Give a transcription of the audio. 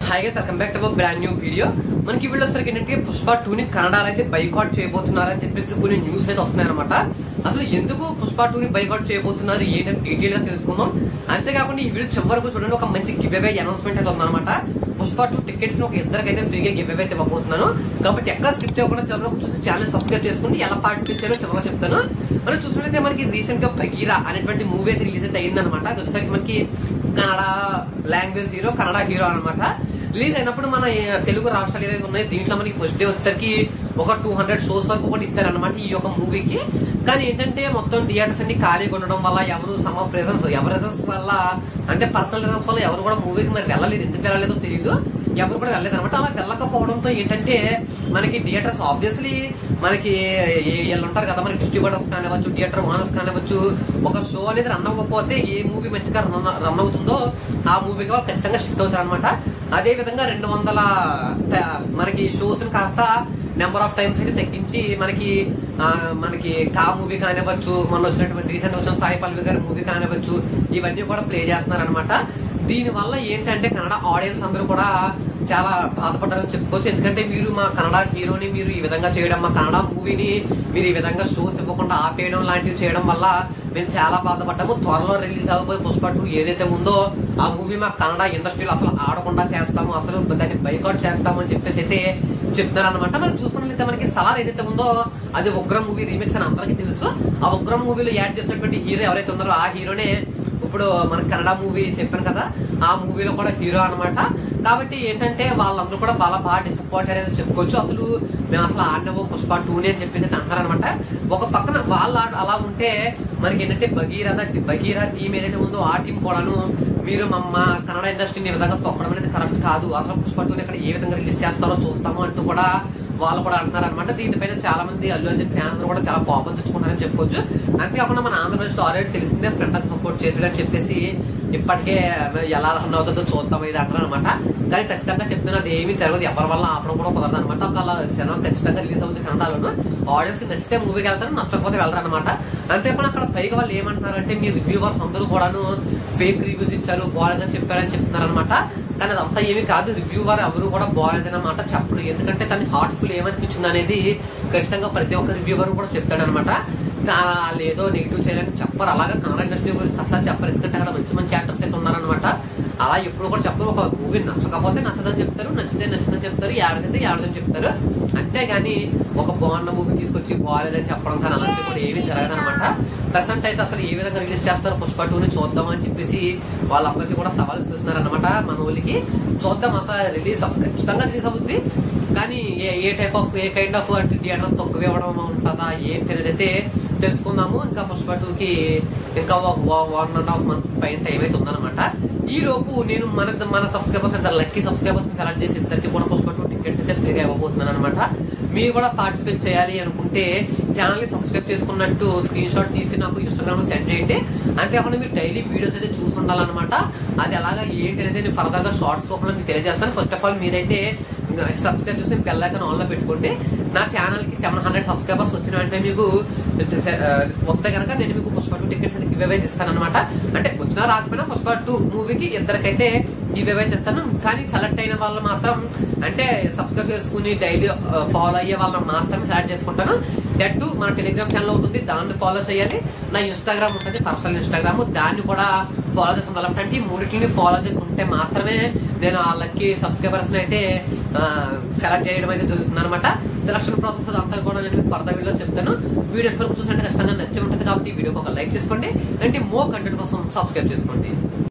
hi guys welcome back to brand new video మనకి ఈ video సరికి ఏంటంటే పుష్ప టూ ని కన్నడలో అయితే బైకాట్ చేయబోతున్నారని చెప్పేసి కొన్ని న్యూస్ అయితే వస్తున్నాయి అనమాట అసలు ఎందుకు పుష్ప టూ ని బైకాట్ చేయబోతున్నారు ఏంటని డీటెయిల్ గా తెలుసుకుందాం అంతేకాకుండా ఈ వీడియో చివరి వరకు చూడండి ఒక మంచి గివ్ అవే అనౌన్స్మెంట్ అయితే ఉందన్నమాట పుష్ప టూ టికెట్స్ ఒక ఇద్దరికైతే ఫ్రీగా గివ్ అవే అయితే ఇవ్వబోతున్నాను కాబట్టి ఎక్కడ స్కిప్ చేయకుండా చివరి వరకు చూసి ఛానల్ సబ్స్క్రైబ్ చేసుకోండి ఎలా పార్టిసిపేట్ చేయాలో చివరిగా చెప్తాను మనం చూసుకుంటే మనకి రీసెంట్ గా భగీరా అనేటువంటి మూవీ అయితే రిలీజ్ అయితే అయిందనమాట అది వచ్చేసరికి మనకి Kannada language hero Kannada hero అనమాట రిలీజ్ అయినప్పుడు మన ఏ, తెలుగు రాష్ట్రాలు ఏవైతే ఉన్నాయి దీంట్లో మనకి ఫస్ట్ డే వచ్చేసరికి ఒక టూ హండ్రెడ్ షోస్ వరకు కూడా ఇచ్చారనమాట ఈ యొక్క మూవీకి కానీ ఏంటంటే మొత్తం థియేటర్స్ అన్ని ఖాళీగా ఉండడం వల్ల ఎవరు సమ్ ఆఫ్ రీజన్స్ ఎవరి రీజన్స్ వల్ల అంటే పర్సనల్ రీజన్స్ వల్ల ఎవరు కూడా మూవీకి మరి వెళ్ళలేదు ఎందుకు వెళ్ళలేదో తెలియదు ఎవరు కూడా వెళ్ళలేదు అనమాట అలా వెళ్ళకపోవడంతో ఏంటంటే మనకి థియేటర్స్ ఆబ్వియస్లీ మనకి ఏ- వీళ్ళు ఉంటారు కదా మనకి డిస్ట్రిబ్యూటర్స్ కానివ్వచ్చు థియేటర్ ఓనర్స్ కానివ్వచ్చు ఒక షో అనేది రన్ అవ్వకపోతే ఏ మూవీ మంచిగా రన్ రన్ అవుతుందో ఆ మూవీకి వాళ్ళు ఖచ్చితంగా షిఫ్ట్ అవుతారు అనమాట అదే విధంగా రెండు వందల త- మనకి షోస్ కాస్త నెంబర్ ఆఫ్ టైమ్స్ అయితే తగ్గించి మనకి ఆ, మనకి కా మూవీ కానివ్వచ్చు మొన్న వచ్చినటువంటి రీసెంట్ వచ్చిన సాయి పల్వి గారి మూవీ కానివ్వచ్చు ఇవన్నీ కూడా ప్లే చేస్తున్నారు అనమాట దీని వల్ల ఏంటంటే కన్నడ ఆడియన్స్ అందరూ కూడా చాలా బాధపడ్డారని చెప్పుకోవచ్చు ఎందుకంటే మీరు మా కన్నడ హీరోని మీరు ఈ విధంగా చేయడం మా కన్నడ మూవీని మీరు ఈ విధంగా షోస్ ఇవ్వకుండా ఆపేయడం లాంటివి చేయడం వల్ల మేము చాలా బాధపడ్డాము త్వరలో రిలీజ్ అవ్వబోయే పుష్ప టూ ఏదైతే ఉందో ఆ మూవీ మా కన్నడ ఇండస్ట్రీలో అసలు ఆడకుండా చేస్తాము అసలు దాన్ని బైకౌట్ చేస్తాము అని చెప్పేసి అయితే చెప్తున్నారు అనమాట మనం చూసుకున్నట్లయితే మనకి సలార్ ఏదైతే ఉందో అది ఉగ్రం మూవీ రీమిక్స్ అని అందరికీ తెలుసు ఆ ఉగ్రం మూవీలో యాడ్ చేసినటువంటి హీరో ఎవరైతే ఉన్నారో ఆ హీరోనే ఇప్పుడు మన కన్నడ మూవీ చెప్పాను కదా ఆ మూవీలో కూడా హీరో అన్నమాట కాబట్టి ఏంటంటే వాళ్ళందరూ కూడా బాగా బాగా డిసప్పాయింట్ అనేది చెప్పుకోవచ్చు అసలు మేము అసలు ఆడినవు పుష్ప టూని అని చెప్పేసి అయితే అంటారనమాట ఒక పక్కన వాళ్ళు ఆడ- అలా ఉంటే మనకి ఏంటంటే భగీరథ భగీరా టీం ఏదైతే ఉందో ఆ టీం కూడాను మీరు మా మా కన్నడ ఇండస్ట్రీని ఈ విధంగా తొక్కడం అనేది కరెక్ట్ కాదు అసలు పుష్ప టూని ఇక్కడ ఏ విధంగా రిలీజ్ చేస్తారో చూస్తాము అంటూ కూడా వాళ్ళు కూడా అంటున్నారు అనమాట దీనిపైన చాలా మంది అల్లు అర్జున్ ఫ్యాన్స్ అందరూ కూడా చాలా కోపం తెచ్చుకున్నారని చెప్పుకోవచ్చు అంతేకాకుండా మన ఆంధ్రప్రదేశ్ లో ఆల్రెడీ తెలిసిందే ఫ్రెండ్ సపోర్ట్ చేసాడని చెప్పేసి ఇప్పటికే ఎలా రన్ అవుతుందో చూద్దాం ఇది అంటారు అనమాట కానీ ఖచ్చితంగా చెప్తున్నా అది ఏమీ జరగదు ఎవరి వల్ల ఆపడం కూడా కుదరదు అనమాట ఒకవేళ సినిమా ఖచ్చితంగా రిలీజ్ అవుతుంది కన్నడలోను ఆడియన్స్ కి నచ్చితే మూవీకి వెళ్తారు నచ్చకపోతే వెళ్ళరు అనమాట అంతేకాకుండా అక్కడ పైగా వాళ్ళు ఏమంటున్నారంటే మీ రివ్యూవర్స్ అందరూ కూడాను ఫేక్ రివ్యూస్ ఇచ్చారు బాగాలేదని చెప్పారని చెప్తున్నారు అనమాట కానీ అదంతా ఏమీ కాదు రివ్యూవర్ ఎవరు కూడా బాగాలేదన్నమాట చెప్పడు ఎందుకంటే తన హార్ట్ఫుల్ ఏమనిపించింది అనేది ఖచ్చితంగా ప్రతి ఒక్క రివ్యూవర్ కూడా చెప్తాడనమాట వాళ్ళు ఏదో నెగిటివ్ చేయాలని చెప్పరు అలాగా కన్నడ ఇండస్ట్రీ గురించి అసలు చెప్పరు ఎందుకంటే అక్కడ మంచి మంచి యాక్టర్స్ అయితే ఉన్నారనమాట అలా ఎప్పుడు కూడా చెప్పరు ఒక మూవీ నచ్చకపోతే నచ్చదని చెప్తారు నచ్చితే నచ్చిందని చెప్తారు యావరేజ్ అయితే యావరేజ్ అని చెప్తారు అంతేగాని ఒక బాగున్న మూవీ తీసుకొచ్చి బాగాలేదని చెప్పడం కానీ అలాంటివి కూడా ఏమీ జరగదనమాట ప్రజెంట్ అయితే అసలు ఏ విధంగా రిలీజ్ చేస్తారో పుష్ప టూని చూద్దాం అని చెప్పేసి వాళ్ళందరికీ కూడా సవాల్ ఇస్తున్నారు అనమాట మన ఊళ్ళకి చూద్దాం అసలు రిలీజ్ ఖచ్చితంగా రిలీజ్ అవుద్ది కానీ a a type of a kind of అంటే థియేటర్స్ తక్కువ ఇవ్వడం ఉంటుందా ఏంటి అనేది అయితే తెలుసుకుందాము ఇంకా పుష్ప టూకి ఇంకా వన్ అండ్ హాఫ్ మంత్ పైన టైం అయితే ఉందన్నమాట ఈ లోపు నేను మన మన సబ్స్క్రైబర్స్ ఇద్దరు లక్కీ సబ్స్క్రైబర్స్ సెలెక్ట్ చేసి ఇద్దరికి కూడా పుష్ప టూ టికెట్స్ అయితే ఫ్రీగా ఇవ్వబోతున్నాను అనమాట మీరు కూడా పార్టిసిపేట్ చేయాలి అనుకుంటే ఛానల్ ని సబ్స్క్రైబ్ చేసుకున్నట్టు స్క్రీన్ షాట్ తీసి నాకు ఇన్స్టాగ్రామ్ లో సెండ్ చేయండి అంతేకాకుండా మీరు డైలీ వీడియోస్ అయితే చూసి ఉండాలన్నమాట అది అలాగా ఏంటి అనేది నేను ఫర్దర్ గా షార్ట్స్ రూపంలో మీకు తెలియజేస్తాను ఫస్ట్ ఆఫ్ ఆల్ మీరైతే సబ్స్క్రైబ్ చేసి బెల్ ఐకాన్ ఆన్ లో పెట్టుకోండి నా ఛానల్ కి సెవెన్ హండ్రెడ్ సబ్స్క్రైబర్స్ వచ్చిన వెంటనే మీకు ఆ, వస్తే కనుక నేను మీకు పుష్ప టూ టికెట్స్ అయితే గివ్ అవే ఇస్తాను అనమాట అంటే వచ్చినా రాకపోయినా పుష్ప టూ మూవీకి ఇద్దరికైతే గివ్ అవే ఇస్తాను కానీ సెలెక్ట్ అయిన వాళ్ళు మాత్రం అంటే సబ్స్క్రైబ్ చేసుకుని డైలీ ఫాలో అయ్యే వాళ్ళని మాత్రమే సెలెక్ట్ చేసుకుంటాను దట్ టు మన టెలిగ్రామ్ ఛానల్ ఉంటుంది దాన్ని ఫాలో చేయాలి నా ఇన్స్టాగ్రామ్ ఉంటుంది పర్సనల్ ఇన్స్టాగ్రామ్ దాన్ని కూడా ఫాలో చేసి ఉండాలంటే అంటే ఈ మూడింటిని ఫాలో చేసి ఉంటే మాత్రమే నేను వాళ్ళకి సబ్స్క్రైబర్స్ అయితే సెలెక్ట్ చేయడం అయితే జరుగుతుంది అనమాట సెలక్షన్ ప్రాసెస్ అంతా కూడా నేను మీకు ఫర్దర్ వీడియో చెప్తాను వీడియో ఎంతవరకు చూసంటే ఖచ్చితంగా నచ్చి ఉంటుంది కాబట్టి ఈ వీడియోకి ఒక లైక్ చేసుకోండి అంటే మో కంటెంట్ కోసం సబ్స్క్రైబ్ చేసుకోండి